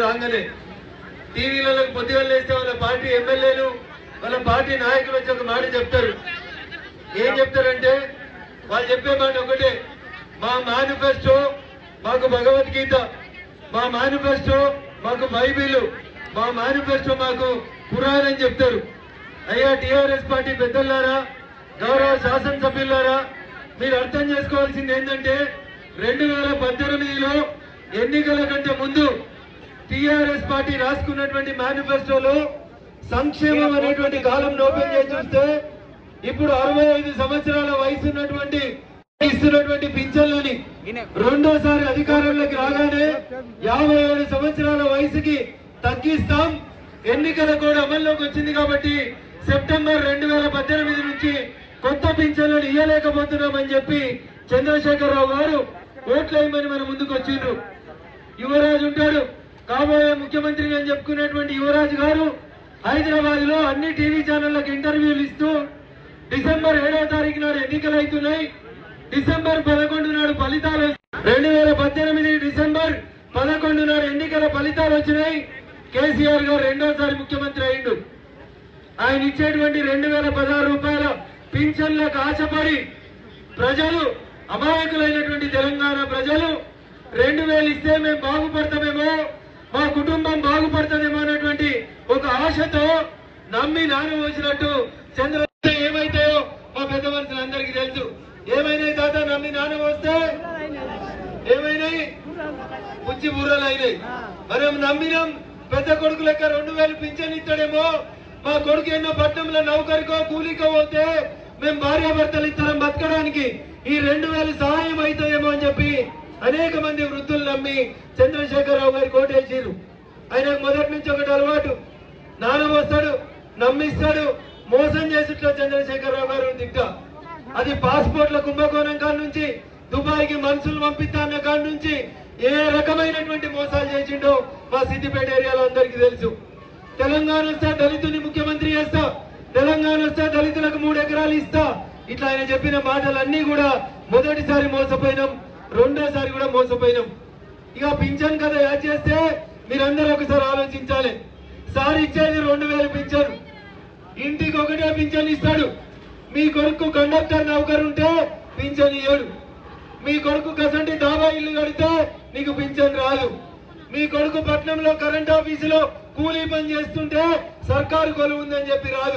రాగానే టీవీలలో పొద్దుగా లేస్తే వాళ్ళ పార్టీ ఎమ్మెల్యేలు వాళ్ళ పార్టీ నాయకులు వచ్చి ఒక మాట చెప్తారు ఏం చెప్తారంటే వాళ్ళు చెప్పే మాట ఒకటే మా మేనిఫెస్టో మాకు భగవద్గీత మా మేనిఫెస్టో మాకు బైబిల్ మా మేనిఫెస్టో మాకు పురాణం అని చెప్తారు అయ్యా టిఆర్ఎస్ పార్టీ పెద్దలారా గౌరవ శాసనసభ్యులారా మీరు అర్థం చేసుకోవాల్సింది ఏంటంటే రెండు వేల పద్దెనిమిదిలో ఎన్నికల కంటే ముందు టిఆర్ఎస్ పార్టీ రాసుకున్నటువంటి మేనిఫెస్టోలో సంక్షేమం అనేటువంటి కాలం ఓపెన్ చేసి చూస్తే ఇప్పుడు అరవై ఐదు సంవత్సరాల వయసు ఉన్నటువంటి ఇస్తున్నటువంటి పింఛన్లని రెండోసారి అధికారంలోకి రాగానే యాభై ఏడు సంవత్సరాల వయసుకి తగ్గిస్తాం ఎన్నికల కూడా అమల్లోకి వచ్చింది కాబట్టి సెప్టెంబర్ రెండు వేల పద్దెనిమిది నుంచి కొత్త పింఛన్లను ఇయ్యలేకపోతున్నామని చెప్పి చంద్రశేఖరరావు గారు ఓట్లు వేయమని మన ముందుకు వచ్చిండ్రు యువరాజు ఉంటాడు కాబోయే ముఖ్యమంత్రి అని చెప్పుకునేటువంటి యువరాజు గారు హైదరాబాద్ లో అన్ని టీవీ ఛానళ్లకు ఇంటర్వ్యూలు ఇస్తూ డిసెంబర్ ఏడవ తారీఖు నాడు ఎన్నికలు అవుతున్నాయి డిసెంబర్ పదకొండు నాడు ఫలితాలు రెండు వేల పద్దెనిమిది డిసెంబర్ పదకొండు నాడు ఎన్నికల ఫలితాలు వచ్చినాయి కేసీఆర్ గారు రెండోసారి ముఖ్యమంత్రి అయిండు ఆయన ఇచ్చేటువంటి రెండు వేల పదహారు రూపాయల పింఛన్లకు ఆశపడి ప్రజలు అమాయకులైనటువంటి తెలంగాణ ప్రజలు రెండు వేలు ఇస్తే మేము బాగుపడతామేమో మా కుటుంబం బాగుపడుతుందేమో అనేటువంటి ఒక ఆశతో నమ్మి నాన్న వచ్చినట్టు చంద్ర ఏమైతాయో మా పెద్ద మనుషులందరికీ తెలుసు ఏమైనాయి తాత నమ్మి నాన్న వస్తే ఏమైనాయి పుచ్చి బూరలు అయినాయి మనం నమ్మినాం పెద్ద కొడుకు లెక్క రెండు వేలు పింఛన్ ఇస్తాడేమో మా కొడుకు ఎన్నో పట్టణంలో నౌకరికో కూలికో పోతే మేము భార్యాభర్తలు ఇస్తాం బతకడానికి ఈ రెండు వేలు సహాయం అవుతుందేమో అని చెప్పి అనేక మంది వృద్ధులు నమ్మి చంద్రశేఖరరావు గారి కోటేసిరు ఆయనకు మొదటి నుంచి ఒకటి అలవాటు నాన్న వస్తాడు నమ్మిస్తాడు మోసం చేసిట్లో చంద్రశేఖరరావు గారు దిట్ట అది పాస్పోర్ట్ల కుంభకోణం కాడ నుంచి దుబాయ్కి మనుషులు పంపిస్తా అన్న కాడ నుంచి ఏ రకమైనటువంటి మోసాలు చేసిండో మా సిద్దిపేట ఏరియాలో అందరికీ తెలుసు తెలంగాణ వస్తే దళితుని ముఖ్యమంత్రి చేస్తా తెలంగాణ వస్తే దళితులకు మూడు ఎకరాలు ఇస్తా ఇట్లా ఆయన చెప్పిన మాటలన్నీ కూడా మొదటిసారి మోసపోయినాం రెండోసారి కూడా మోసపోయినాం ఇక పింఛన్ కదా యాడ్ చేస్తే మీరందరూ ఒకసారి ఆలోచించాలి సార్ ఇచ్చేది రెండు వేలు పింఛన్ ఇంటికి ఒకటే పింఛన్ ఇస్తాడు మీ కొడుకు కండక్టర్ నౌకరు ఉంటే పింఛన్ ఇయ్యడు మీ కొడుకు కసంటి దాబా ఇల్లు కడితే నీకు పింఛన్ రాదు మీ కొడుకు పట్నంలో కరెంట్ ఆఫీసులో కూలీ పని చేస్తుంటే సర్కారు కొలువు ఉందని చెప్పి రాదు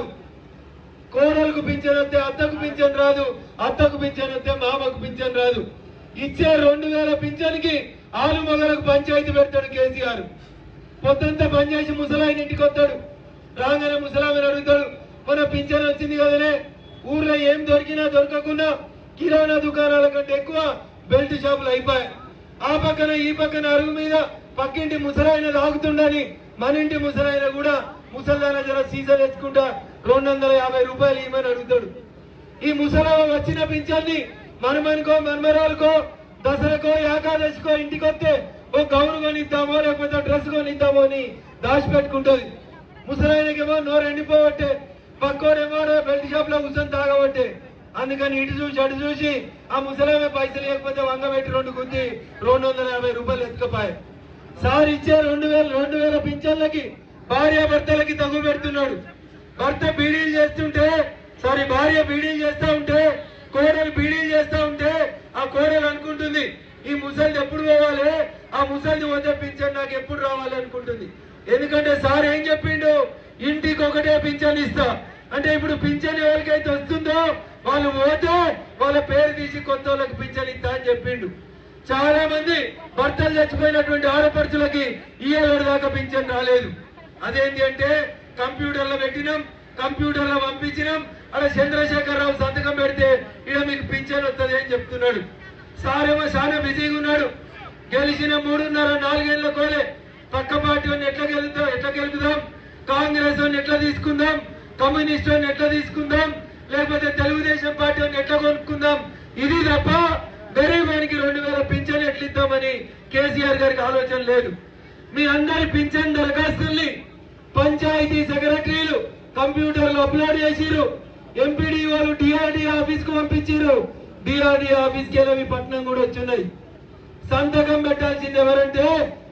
కోడలకు పింఛన్ వస్తే అత్తకు పింఛన్ రాదు అత్తకు పింఛన్ వస్తే మామకు పింఛన్ రాదు ఇచ్చే రెండు వేల పింఛన్కి ఆలు మొగలకు పంచాయతీ పెడతాడు కేసీఆర్ పొద్దంతా పని చేసి ముసలాయన ఇంటికి వస్తాడు రాగానే ముసలామని అడుగుతాడు మన పింఛన్ వచ్చింది కదనే ఊర్లో ఏం దొరికినా దొరకకుండా కిరాణా దుకాణాల కంటే ఎక్కువ బెల్ట్ షాపులు అయిపోయాయి ఆ పక్కన ఈ పక్కన అరుగు మీద పక్కింటి ముసలాయన తాగుతుండని మన ఇంటి ముసలాయన కూడా ముసల్దాన జర సీజన్ తెచ్చుకుంటా రెండు వందల యాభై రూపాయలు ఇవ్వమని అడుగుతాడు ఈ ముసలావ వచ్చిన పింఛన్ని మనమనుకో మన్మరాలకో దసరాకో ఏకాదశికో ఇంటికి వస్తే ఓ గౌను కొనిద్దామో లేకపోతే డ్రెస్ కొనిద్దామో అని దాచిపెట్టుకుంటది ముసలాయనకేమో నోరు ఎండిపోవట్టే పక్కోడేమో బెల్ట్ షాప్ లో కూర్చొని తాగబట్టే అందుకని ఇటు చూసి అటు చూసి ఆ ముసలామె పైసలు లేకపోతే వంగ పెట్టి రెండు గుద్ది రెండు వందల యాభై రూపాయలు ఎత్తుకపోయాయి సార్ ఇచ్చే రెండు వేల రెండు వేల పింఛన్లకి భార్య భర్తలకి తగ్గు పెడుతున్నాడు భర్త బీడీలు చేస్తుంటే సారీ భార్య బీడీలు చేస్తా ఉంటే కోడలు బీడీలు చేస్తా ఉంటే ఆ కోడలు అనుకుంటుంది ఈ ముసలిది ఎప్పుడు పోవాలి ఆ ముసలిది వద్ద పింఛన్ నాకు ఎప్పుడు రావాలి అనుకుంటుంది ఎందుకంటే సార్ ఏం చెప్పిండు ఇంటికి ఒకటే పింఛన్ ఇస్తా అంటే ఇప్పుడు పింఛన్ ఎవరికైతే వస్తుందో వాళ్ళు పోతే వాళ్ళ పేరు తీసి కొత్త వాళ్ళకి పింఛన్ ఇస్తా అని చెప్పిండు చాలా మంది భర్తలు చచ్చిపోయినటువంటి ఆడపడుచులకి ఈ ఏడాది దాకా పింఛన్ రాలేదు అదేంటి అంటే కంప్యూటర్ లో పెట్టినాం కంప్యూటర్ లో పంపించినాం అలా చంద్రశేఖర్ రావు సంతకం పెడితే ఇక మీకు పింఛన్ వస్తుంది అని చెప్తున్నాడు సారేమో చాలా బిజీగా ఉన్నాడు గెలిచిన మూడున్నర నాలుగేళ్ల కోలే పక్క పార్టీ వాడిని ఎట్లా గెలుద్దాం ఎట్లా గెలుపుదాం కాంగ్రెస్ వాడిని ఎట్లా తీసుకుందాం కమ్యూనిస్ట్ వాడిని ఎట్లా తీసుకుందాం లేకపోతే తెలుగుదేశం పార్టీ వాడిని ఎట్లా కొనుక్కుందాం ఇది తప్ప గరీబానికి రెండు వేల పింఛన్ ఎట్లా ఇద్దామని కేసీఆర్ గారికి ఆలోచన లేదు మీ అందరి పింఛన్ దరఖాస్తుల్ని పంచాయతీ సెక్రటరీలు కంప్యూటర్లో అప్లోడ్ చేసిరు ఎంపీడీ వాళ్ళు డిఆర్డీ ఆఫీస్ కు పంపించారు డిఆర్డీ ఆఫీస్ కి వెళ్ళి పట్నం కూడా వచ్చినాయి సంతకం పెట్టాల్సింది ఎవరంటే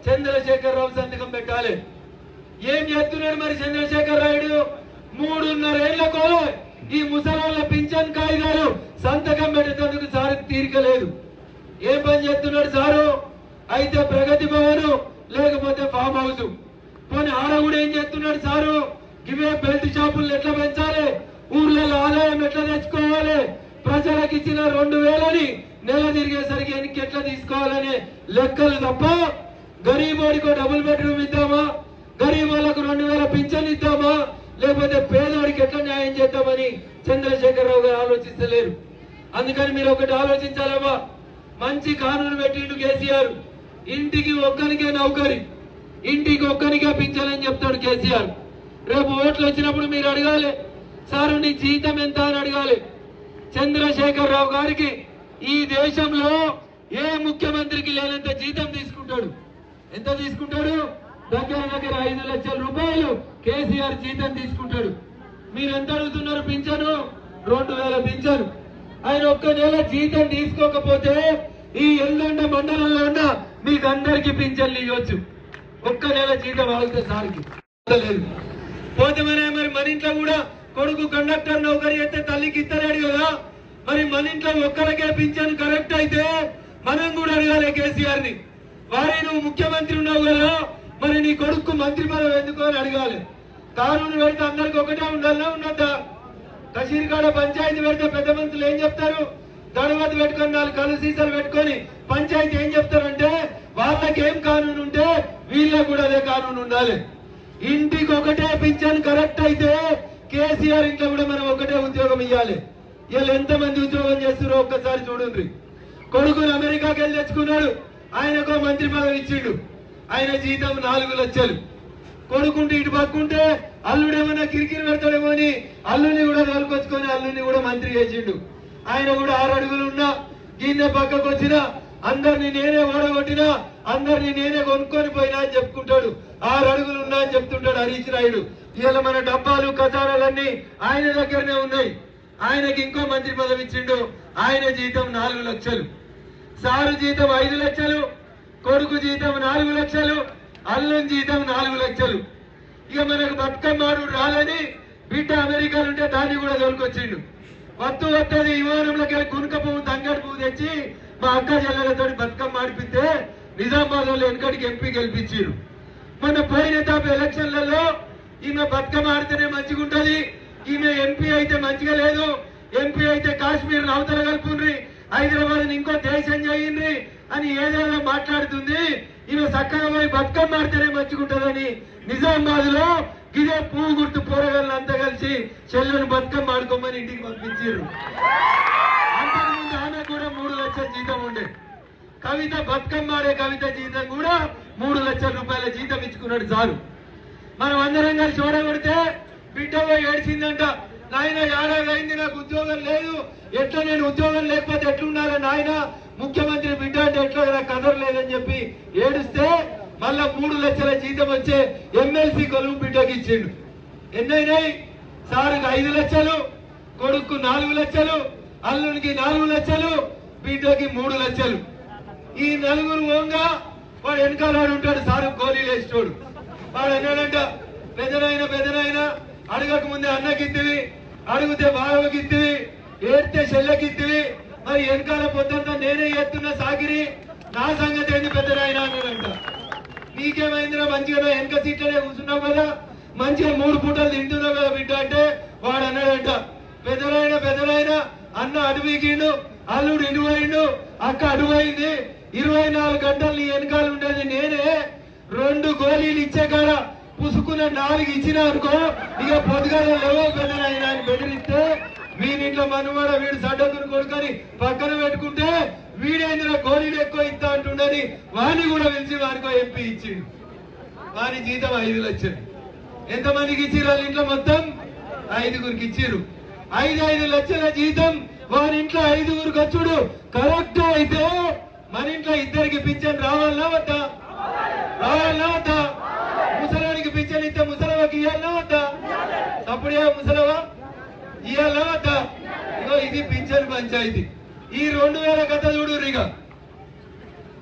చంద్రశేఖరరావు సంతకం పెట్టాలి ఏం చేస్తున్నాడు మరి చంద్రశేఖర్ రాయుడు మూడున్నర ఏళ్లకు ఈ ముసలాళ్ళ పింఛన్ కాగితాలు సంతకం పెట్టేందుకు సార్ తీరిక లేదు ఏం పని చేస్తున్నాడు సారు అయితే ప్రగతి భవన్ లేకపోతే ఫామ్ హౌస్ పోనీ ఆడ కూడా ఏం చేస్తున్నాడు సారు ఇవే బెల్ట్ షాపులు ఎట్లా పెంచాలి ఊర్లలో ఆదాయం ఎట్లా తెచ్చుకోవాలి ప్రజలకు ఇచ్చిన రెండు వేలని నెల తిరిగేసరికి ఎనికి ఎట్లా తీసుకోవాలనే లెక్కలు తప్ప గరీబోడికో డబుల్ బెడ్రూమ్ ఇద్దామా గరీబ్ వాళ్ళకు రెండు వేల పింఛన్ ఇద్దామా లేకపోతే పేదవాడికి ఎట్లా న్యాయం చేద్దామని చంద్రశేఖరరావు గారు ఆలోచిస్తలేరు అందుకని మీరు ఒకటి ఆలోచించాలమ్మా మంచి కానూను పెట్టిండు కేసీఆర్ ఇంటికి ఒక్కరికే నౌకరి ఇంటికి ఒక్కరికే పింఛనని చెప్తాడు కేసీఆర్ రేపు ఓట్లు వచ్చినప్పుడు మీరు అడగాలి సారు నీ జీతం ఎంత అని అడగాలి చంద్రశేఖర్ రావు గారికి ఈ దేశంలో ఏ ముఖ్యమంత్రికి లేనంత జీతం తీసుకుంటాడు ఎంత తీసుకుంటాడు దగ్గర దగ్గర ఐదు లక్షల రూపాయలు కేసీఆర్ జీతం తీసుకుంటాడు మీరు ఎంత అడుగుతున్నారు పింఛను రెండు వేల పింఛను ఆయన ఒక్క నెల జీతం తీసుకోకపోతే ఈ ఎల్లండ మండలంలో ఉన్న మీకు అందరికి పింఛన్లు ఇవ్వచ్చు ఒక్క నెల జీతం ఆగితే సార్కి లేదు పోతే మరి మరి మన ఇంట్లో కూడా కొడుకు కండక్టర్ నౌకరీ అయితే తల్లికి ఇస్తలేడు కదా మరి మన ఇంట్లో ఒక్కరికే పింఛన్ కరెక్ట్ అయితే మనం కూడా అడగాలి కేసీఆర్ ని వారి నువ్వు ముఖ్యమంత్రి ఉన్నావు కదా మరి నీ కొడుకు మంత్రి పదవి ఎందుకు అని అడగాలి కానూను పెడితే అందరికి ఒకటే ఉండాలన్నా ఉన్నదా కషీర్కాడ పంచాయతీ పెడితే పెద్ద మంత్రులు ఏం చెప్తారు గణపతి పెట్టుకొని నాలుగు కళ్ళు సీసాలు పెట్టుకొని పంచాయతీ ఏం చెప్తారంటే వాళ్ళకి ఏం కానూను ఉంటే వీళ్ళకి కూడా అదే కానూను ఉండాలి ఇంటికి ఒకటే పింఛన్ కరెక్ట్ అయితే కేసీఆర్ ఇంట్లో కూడా మనం ఒకటే ఉద్యోగం ఇవ్వాలి వీళ్ళు ఎంత మంది ఉద్యోగం చేస్తున్నారో ఒక్కసారి చూడండి కొడుకుని అమెరికాకి వెళ్ళి తెచ్చుకున్నాడు ఆయనకు మంత్రి పదవి ఇచ్చిండు ఆయన జీతం నాలుగు లక్షలు కొడుకుంటే ఇటు పక్కుంటే అల్లుడు ఏమైనా కిరికిరి పెడతాడేమో అని అల్లుని కూడా తోలుకొచ్చుకొని అల్లుని కూడా మంత్రి చేసిండు ఆయన కూడా ఆరు అడుగులు ఉన్నా గిన్నె పక్కకు వచ్చినా అందరిని నేనే ఓడగొట్టినా అందరిని నేనే కొనుక్కొని పోయినా అని చెప్పుకుంటాడు ఆరు అడుగులు ఉన్నా అని చెప్తుంటాడు హరీష్ రాయుడు ఇవాళ మన డబ్బాలు కచారాలన్నీ ఆయన దగ్గరనే ఉన్నాయి ఆయనకి ఇంకో మంత్రి పదవి ఇచ్చిండు ఆయన జీతం నాలుగు లక్షలు సారు జీతం ఐదు లక్షలు కొడుకు జీతం నాలుగు లక్షలు అల్లుని జీతం నాలుగు లక్షలు ఇక మనకు బతుకమ్మాడు రాలని బిడ్డ అమెరికాలో ఉంటే దాన్ని కూడా తోలుకొచ్చిండు వత్తు వత్తది విమానంలోకి వెళ్ళి కునుక పువ్వు తంగడి పువ్వు తెచ్చి మా అక్క చెల్లెలతో బతుకమ్మ ఆడిపిస్తే నిజామాబాద్ వాళ్ళు వెనకడికి ఎంపీ గెలిపించారు మొన్న పోయిన తాపు ఎలక్షన్లలో ఈమె బతుకమ్మ ఆడితేనే మంచిగా ఉంటది ఈమె ఎంపీ అయితే మంచిగా లేదు ఎంపీ అయితే కాశ్మీర్ అవతల కలుపుండ్రి హైదరాబాద్ ఇంకో దేశం చేయండి అని ఏదైనా మాట్లాడుతుంది ఈమె చక్కగా పోయి బతుకమ్మ ఆడితేనే మంచిగా ఉంటదని నిజామాబాద్ లో ఇదే పువ్వు గుర్తు పోరగాళ్ళంతా కలిసి చెల్లెను బతుకమ్మ ఆడుకోమని ఇంటికి పంపించారు అంతకుముందు ఆమె కూడా మూడు లక్షల జీతం ఉండే కవిత బతుకమ్మ ఆడే కవిత జీతం కూడా మూడు లక్షల రూపాయల జీతం ఇచ్చుకున్నాడు చాలు మనం అందరం కలిసి ఓడగొడితే బిడ్డ పోయి ఏడ్చిందంట నాయన ఏడాది అయింది నాకు ఉద్యోగం లేదు ఎట్లా నేను ఉద్యోగం లేకపోతే ఎట్లుండాలి నాయన ముఖ్యమంత్రి బిడ్డ అంటే ఎట్లా నాకు కదర్ లేదని చెప్పి ఏడుస్తే మళ్ళా మూడు లక్షల జీతం వచ్చే ఎమ్మెల్సీ కొలువు బిడ్డకి ఇచ్చిండు ఎన్నైనాయి సారుకి ఐదు లక్షలు కొడుకు నాలుగు లక్షలు అల్లునికి నాలుగు లక్షలు బిడ్డకి మూడు లక్షలు ఈ నలుగురు ఓంగా వాడు వెనకాల వాడు ఉంటాడు సారు గోళీలు వేసేటోడు వాడు అన్నాడంట పెదనాయన పెదనాయన అడగక ముందే అన్నకిత్తివి అడిగితే బావకిత్తివి ఏడితే చెల్లెకిత్తివి మరి వెనకాల పొద్దంతా నేనే ఎత్తున్న సాగిరి నా సంగతి ఏంది పెద్దనాయన అన్నాడంట నీకేమైందిరా మంచిగా వెనక సీట్లనే కూర్చున్నావు కదా మంచిగా మూడు పూటలు తింటున్నావు కదా బిడ్డ అంటే వాడు అన్నాడంట పెద్దనాయన పెద్దనాయన అన్న అడుగుకిండు అల్లుడు ఇటువైండు అక్క అడుగైంది ఇరవై నాలుగు గంటలు నీ వెనకాల ఉండేది నేనే రెండు గోళీలు ఇచ్చే కాడ పుసుకున్న నాలుగు ఇచ్చిన అనుకో ఇక పొద్దుగాల లేవో పెద్దనాయన అని బెదిరిస్తే వీనింట్లో మనవాడ వీడు సడ్డకుని కొడుకని పక్కన పెట్టుకుంటే వీడేంద్ర గోళీలు ఎక్కువ ఇస్తా అంటుండని వాడిని కూడా పిలిచి వానికో ఎంపీ ఇచ్చిండు వాని జీతం ఐదు లక్షలు ఎంతమందికి ఇచ్చిర్రు వాళ్ళ ఇంట్లో మొత్తం ఐదుగురికి ఇచ్చిర్రు ఐదు ఐదు లక్షల జీతం వారి ఇంట్లో ఐదుగురికి వచ్చుడు కరెక్ట్ అయితే మన ఇంట్లో ఇద్దరికి పింఛన్ రావాలనా వద్దా రావాలనా వద్దా ముసలానికి పింఛన్ ఇస్తే ముసలవకి ఇవ్వాలనా వద్దా అప్పుడే ముసలవా ఇవ్వాలనా వద్దా ఇగో ఇది పింఛన్ పంచాయతీ ఈ రెండు వేల కథ చూడు ఇక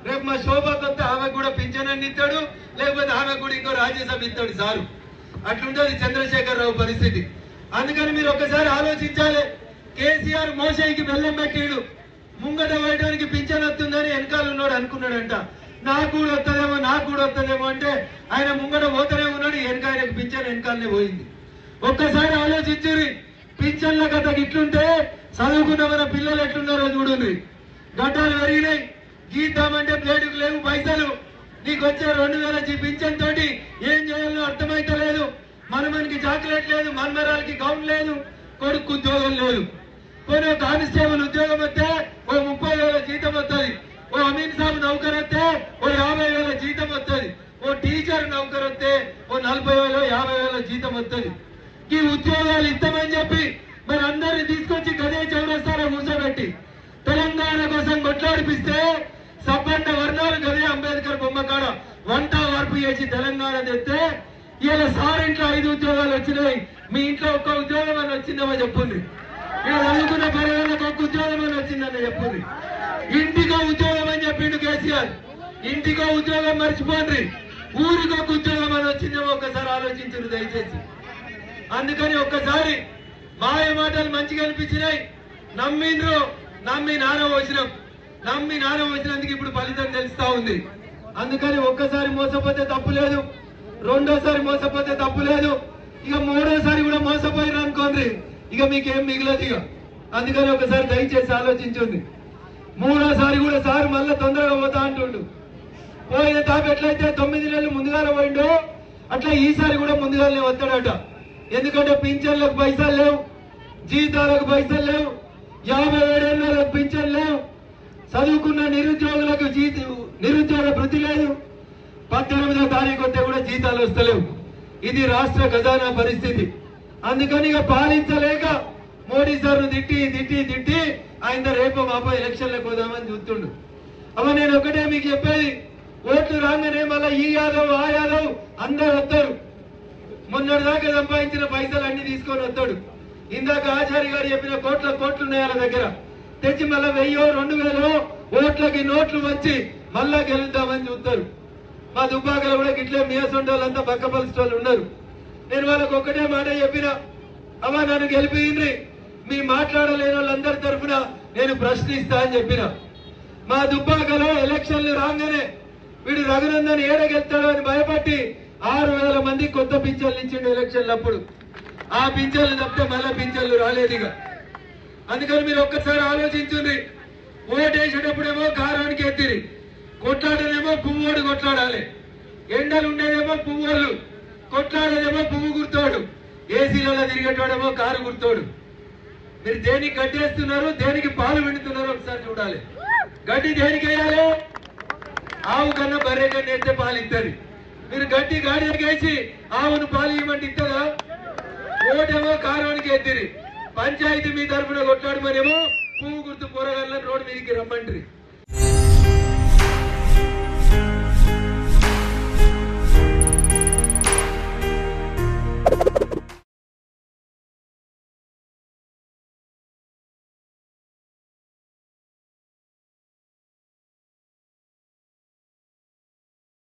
రేపు మా శోభ కొత్త ఆమె కూడా పింఛనని ఇస్తాడు లేకపోతే ఆమె కూడా ఇంకో రాజ్యసభ ఇస్తాడు సారు అట్లుంటది చంద్రశేఖర్ రావు పరిస్థితి అందుకని మీరు ఒక్కసారి ఆలోచించాలి కేసీఆర్ మోసైకి బెల్లం పెట్టాడు ముంగట వేయడానికి పింఛన్ వస్తుందని వెనకాల ఉన్నాడు అనుకున్నాడంట నాకు కూడా వస్తుందేమో నాకు కూడా వస్తుందేమో అంటే ఆయన ముంగట పోతూనే ఉన్నాడు వెనక ఆయనకు పింఛన్ వెనకాలనే పోయింది ఒక్కసారి ఆలోచించురి పింఛన్ల కథ ఇట్లుంటే చదువుకున్న మన పిల్లలు ఎట్లున్నారో చూడండి గడ్డాలు పెరిగినాయి గీద్దామంటే ప్లేటుకు లేవు పైసలు నీకు వచ్చే రెండు వేల జీ పింఛన్ తోటి ఏం చేయాలో అర్థమైతలేదు మనమనికి చాక్లెట్ లేదు మన్మరాలకి గౌన్ లేదు కొడుకు ఉద్యోగం లేదు పోనీ ఒక కానిస్టేబుల్ ఉద్యోగం వస్తే ఓ ముప్పై వేల జీతం వస్తుంది ఓ అమీన్ సాబ్ నౌకర్ వస్తే ఓ యాభై వేల జీతం వస్తుంది ఓ టీచర్ నౌకర్ వస్తే ఓ నలభై వేల యాభై వేల జీతం వస్తుంది ఈ ఉద్యోగాలు ఇస్తామని చెప్పి మరి అందరిని తీసుకొచ్చి గదే చౌరస్తాలో కూర్చోబెట్టి తెలంగాణ కోసం కొట్లాడిపిస్తే సబ్బండ వర్ణాలు గదే అంబేద్కర్ బొమ్మ కాడ వంట వార్పు చేసి తెలంగాణ తెస్తే ఇలా సార్ ఇంట్లో ఐదు ఉద్యోగాలు వచ్చినాయి మీ ఇంట్లో ఒక్క ఉద్యోగం అని వచ్చిందేమో చెప్పుంది ఇక్కడ చదువుకున్న పరివాళ్ళకి ఒక్క ఉద్యోగం అని వచ్చిందని చెప్పుంది ఇంటికో ఉద్యోగం అని చెప్పిండు కేసీఆర్ ఇంటికో ఉద్యోగం మర్చిపోండి ఊరికో ఉద్యోగం అని వచ్చిందేమో ఒక్కసారి ఆలోచించరు దయచేసి అందుకని ఒక్కసారి మాయ మాటలు మంచిగా అనిపించినాయి నమ్మిండ్రు నమ్మి నాన్న వచ్చినాం నమ్మి నాన్న వచ్చినందుకు ఇప్పుడు ఫలితం తెలుస్తా ఉంది అందుకని ఒక్కసారి మోసపోతే తప్పు లేదు రెండోసారి మోసపోతే తప్పు లేదు ఇక మూడోసారి కూడా మోసపోయారు అనుకోండి ఇక మీకేం మిగలదు ఇక అందుకని ఒకసారి దయచేసి ఆలోచించండి మూడోసారి కూడా సార్ మళ్ళీ తొందరగా పోతా అంటుండు పోయిన తాపు ఎట్లయితే తొమ్మిది నెలలు ముందుగానే పోయిండో అట్లా ఈసారి కూడా ముందుగానే వస్తాడట ఎందుకంటే పింఛన్లకు పైసలు లేవు జీతాలకు పైసలు లేవు యాభై ఏడేళ్ళకు పింఛన్ లేవు చదువుకున్న నిరుద్యోగులకు జీత నిరుద్యోగ వృత్తి లేదు పద్దెనిమిదో తారీఖు వస్తే కూడా జీతాలు వస్తలేవు ఇది రాష్ట్ర ఖజానా పరిస్థితి అందుకని ఇక పాలించలేక మోడీ సార్ను తిట్టి తిట్టి తిట్టి ఆయన రేపు మాపో ఎలక్షన్లకు పోదామని చూస్తుండు అమ్మ నేను ఒకటే మీకు చెప్పేది ఓట్లు రాగానే మళ్ళీ ఈ యాదవ్ ఆ యాదవ్ అందరు వస్తారు మొన్నటి దాకా సంపాదించిన పైసలు అన్ని తీసుకొని వస్తాడు ఇందాక ఆచార్య గారు చెప్పిన కోట్ల కోట్లు ఉన్నాయి వాళ్ళ దగ్గర తెచ్చి మళ్ళీ వెయ్యో రెండు వేలో ఓట్లకి నోట్లు వచ్చి మళ్ళా గెలుద్దామని చూస్తారు మా దుబ్బాకలో కూడా గిట్లే మియసొండ వాళ్ళంతా బక్కపలిసిన వాళ్ళు ఉన్నారు నేను వాళ్ళకి ఒక్కటే మాట చెప్పిన అమ్మా నన్ను గెలిపిండ్రి మీ మాట్లాడలేని వాళ్ళందరి తరఫున నేను ప్రశ్నిస్తా అని చెప్పిన మా దుబ్బాకలో ఎలక్షన్లు రాగానే వీడు రఘునందన్ ఏడగెళ్తాడు అని భయపట్టి ఆరు వేల మంది కొత్త పింఛన్లు ఇచ్చిండు ఎలక్షన్లు అప్పుడు ఆ పింఛన్లు తప్పితే మళ్ళా పింఛన్లు రాలేదు ఇక అందుకని మీరు ఒక్కసారి ఆలోచించుండ్రి ఓటేసేటప్పుడేమో కారానికి ఎత్తిరి కొట్లాడేదేమో పువ్వుడు కొట్లాడాలి ఎండలు ఉండేదేమో పువ్వులు కొట్లాడేదేమో పువ్వు గుర్తోడు ఏసీలలో తిరిగేటోడేమో కారు గుర్తోడు మీరు దేనికి గడ్డేస్తున్నారు దేనికి పాలు పిండుతున్నారు ఒకసారి చూడాలి గడ్డి దేనికి వేయాలి ఆవు కన్నా బర్రె కన్నా ఎత్తే పాలు ఇస్తుంది మీరు గడ్డి గాడిదకి వేసి ఆవును పాలు ఇవ్వమంటే ఇస్తుందా ఓటేమో కారానికి ఎత్తిరి పంచాయతీ మీ తరఫున కొట్లాడమనేమో పువ్వు గుర్తు కూరగాయలను రోడ్డు మీదకి రమ్మంటారు